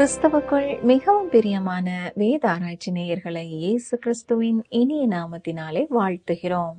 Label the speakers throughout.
Speaker 1: கிறிஸ்தவுக்குள் மிகவும் பிரியமான வேத ஆராய்ச்சி நேயர்களை இயேசு கிறிஸ்துவின் இனிய நாமத்தினாலே வாழ்த்துகிறோம்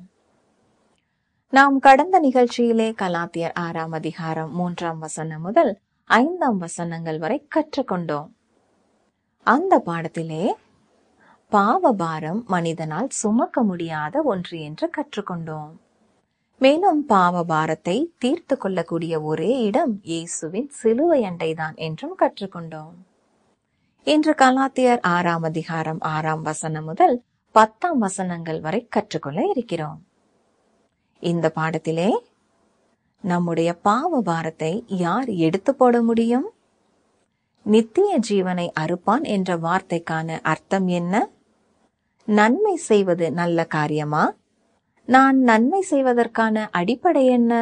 Speaker 1: நாம் கடந்த நிகழ்ச்சியிலே கலாத்தியர் ஆறாம் அதிகாரம் மூன்றாம் வசனம் முதல் ஐந்தாம் வசனங்கள் வரை கற்றுக்கொண்டோம் அந்த பாடத்திலே பாவபாரம் மனிதனால் சுமக்க முடியாத ஒன்று என்று கற்றுக்கொண்டோம் மேலும் பாவபாரத்தை தீர்த்து கொள்ளக்கூடிய ஒரே இடம் இயேசுவின் சிலுவை அண்டைதான் என்றும் கற்றுக்கொண்டோம் இன்று கலாத்தியர் ஆறாம் அதிகாரம் ஆறாம் வசனம் முதல் பத்தாம் வசனங்கள் வரை கற்றுக்கொள்ள இருக்கிறோம் இந்த பாடத்திலே நம்முடைய பாவ பாரத்தை யார் எடுத்து போட முடியும் நித்திய ஜீவனை அறுப்பான் என்ற வார்த்தைக்கான அர்த்தம் என்ன நன்மை செய்வது நல்ல காரியமா நான் நன்மை செய்வதற்கான அடிப்படை என்ன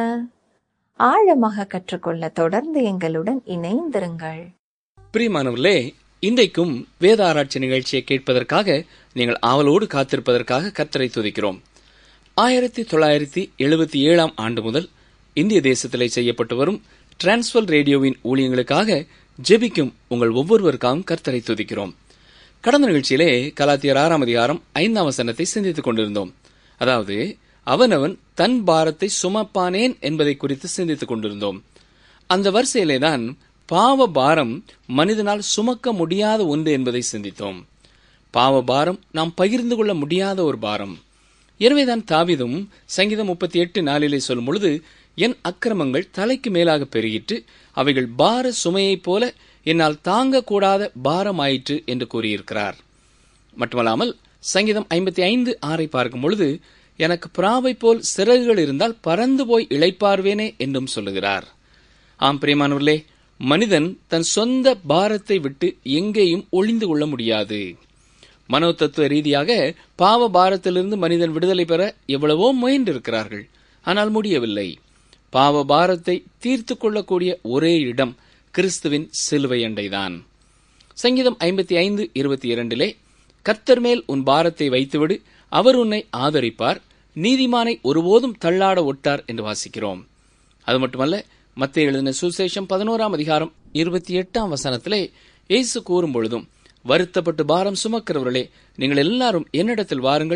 Speaker 1: ஆழமாக கற்றுக்கொள்ள தொடர்ந்து எங்களுடன் இணைந்திருங்கள்
Speaker 2: பிரியமானவர்களே இன்றைக்கும் வேத ஆராய்ச்சி நிகழ்ச்சியை கேட்பதற்காக நீங்கள் ஆவலோடு காத்திருப்பதற்காக கர்த்தரை துதிக்கிறோம் ஆயிரத்தி தொள்ளாயிரத்தி எழுபத்தி ஏழாம் ஆண்டு முதல் இந்திய தேசத்திலே செய்யப்பட்டு வரும் டிரான்ஸ்வர் ரேடியோவின் ஊழியங்களுக்காக ஜெபிக்கும் உங்கள் ஒவ்வொருவருக்காகவும் கர்த்தரை துதிக்கிறோம் கடந்த நிகழ்ச்சியிலே கலாத்தியர் ஆறாம் அதிகாரம் ஐந்தாம் வசனத்தை சிந்தித்துக் கொண்டிருந்தோம் அதாவது அவனவன் தன் பாரத்தை சுமப்பானேன் என்பதை குறித்து சிந்தித்துக் கொண்டிருந்தோம் அந்த வரிசையிலே தான் பாவ பாரம் மனிதனால் சுமக்க முடியாத ஒன்று என்பதை சிந்தித்தோம் பாவ பாரம் நாம் பகிர்ந்து கொள்ள முடியாத ஒரு பாரம் எனவேதான் தாவிதும் சங்கீதம் முப்பத்தி எட்டு நாளிலே சொல்லும் பொழுது என் அக்கிரமங்கள் தலைக்கு மேலாக பெருகிட்டு அவைகள் பார சுமையைப் போல என்னால் தாங்கக்கூடாத பாரமாயிற்று என்று கூறியிருக்கிறார் மட்டுமல்லாமல் சங்கீதம் ஐம்பத்தி ஐந்து ஆறை பார்க்கும் பொழுது எனக்கு பிராவை போல் சிறகுகள் இருந்தால் பறந்து போய் இளைப்பார்வேனே என்றும் சொல்லுகிறார் ஆம் பிரியமானவர்களே மனிதன் தன் சொந்த பாரத்தை விட்டு எங்கேயும் ஒளிந்து கொள்ள முடியாது மனோ தத்துவ ரீதியாக பாவ பாரத்திலிருந்து மனிதன் விடுதலை பெற எவ்வளவோ முயன்றிருக்கிறார்கள் ஆனால் முடியவில்லை பாவ பாரத்தை தீர்த்து கொள்ளக்கூடிய ஒரே இடம் கிறிஸ்துவின் சிலுவை அண்டைதான் சங்கீதம் ஐம்பத்தி ஐந்து இருபத்தி இரண்டிலே கர்த்தர் மேல் உன் பாரத்தை வைத்துவிடு அவர் உன்னை ஆதரிப்பார் நீதிமானை ஒருபோதும் தள்ளாட ஒட்டார் என்று வாசிக்கிறோம் அது மட்டுமல்ல மத்திய எழுதின சுசேஷம் பதினோராம் அதிகாரம் இருபத்தி எட்டாம் வசனத்திலே இயேசு கூறும் பொழுதும் வருத்தப்பட்டு பாரம் சுமக்கிறவர்களே நீங்கள் எல்லாரும் என்னிடத்தில் வாருங்கள்